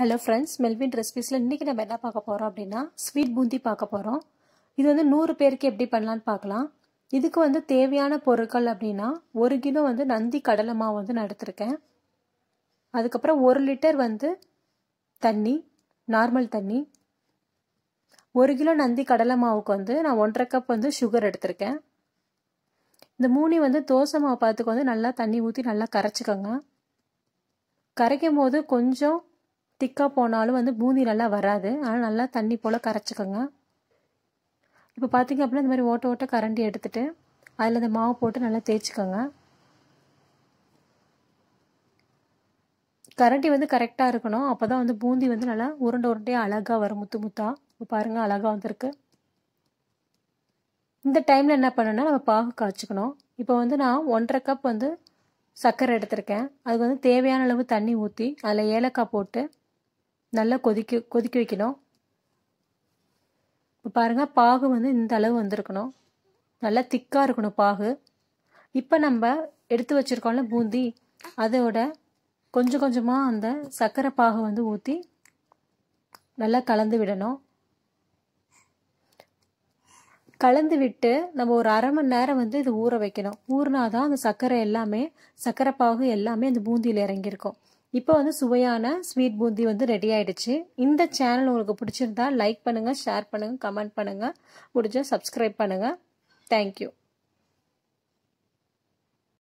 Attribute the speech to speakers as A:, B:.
A: hello friends Melvin ரெசிபீஸில் இன்றைக்கி நம்ம என்ன பார்க்க போகிறோம் அப்படின்னா ஸ்வீட் பூந்தி பார்க்க போகிறோம் இது வந்து நூறு பேருக்கு எப்படி பண்ணலான்னு பார்க்கலாம் இதுக்கு வந்து தேவையான பொருட்கள் அப்படின்னா ஒரு கிலோ வந்து நந்தி கடலை மாவு வந்து நான் எடுத்திருக்கேன் அதுக்கப்புறம் ஒரு லிட்டர் வந்து தண்ணி நார்மல் தண்ணி ஒரு கிலோ நந்தி கடலை மாவுக்கு வந்து நான் ஒன்றரை கப் வந்து சுகர் எடுத்திருக்கேன் இந்த மூணி வந்து தோசை மாவு பார்த்துக்கு வந்து நல்லா தண்ணி ஊற்றி நல்லா கரைச்சிக்கோங்க கரைக்கும் போது கொஞ்சம் திக்காக போனாலும் வந்து பூந்தி நல்லா வராது ஆனால் நல்லா தண்ணி போல் கரைச்சிக்கோங்க இப்போ பார்த்தீங்க அப்படின்னா இந்த மாதிரி ஓட்ட ஓட்ட கரண்டி எடுத்துகிட்டு அதில் இந்த மாவு போட்டு நல்லா தேய்ச்சிக்கோங்க கரண்டி வந்து கரெக்டாக இருக்கணும் அப்போ தான் வந்து பூந்தி வந்து நல்லா உருண்டை உருண்டையாக அழகாக வரும் முத்து முத்தா இப்போ பாருங்கள் அழகாக வந்திருக்கு இந்த டைமில் என்ன பண்ணணும்னா நம்ம பாகு காய்ச்சிக்கணும் இப்போ வந்து நான் ஒன்றரை கப் வந்து சர்க்கரை எடுத்திருக்கேன் அதுக்கு வந்து தேவையான அளவு தண்ணி ஊற்றி அதில் ஏலக்காய் போட்டு நல்லா கொதிக்க கொதிக்க வைக்கணும் இப்போ பாருங்கள் பாகு வந்து இந்த அளவு வந்திருக்கணும் நல்லா திக்காக இருக்கணும் பாகு இப்போ நம்ம எடுத்து வச்சுருக்கோம்ல பூந்தி அதோட கொஞ்சம் கொஞ்சமாக அந்த சர்க்கரை பாகு வந்து ஊற்றி நல்லா கலந்து விடணும் கலந்து விட்டு நம்ம ஒரு அரை மணி நேரம் வந்து இது ஊற வைக்கணும் ஊறினாதான் அந்த சர்க்கரை எல்லாமே சர்க்கரை பாகு எல்லாமே அந்த பூந்தியில் இறங்கியிருக்கும் இப்போ வந்து சுவையான ஸ்வீட் பூந்தி வந்து ரெடி ஆயிடுச்சு இந்த சேனல் உங்களுக்கு பிடிச்சிருந்தா லைக் பண்ணுங்கள் ஷேர் பண்ணுங்கள் கமெண்ட் பண்ணுங்கள் முடிஞ்சால் சப்ஸ்கிரைப் பண்ணுங்கள் தேங்க்யூ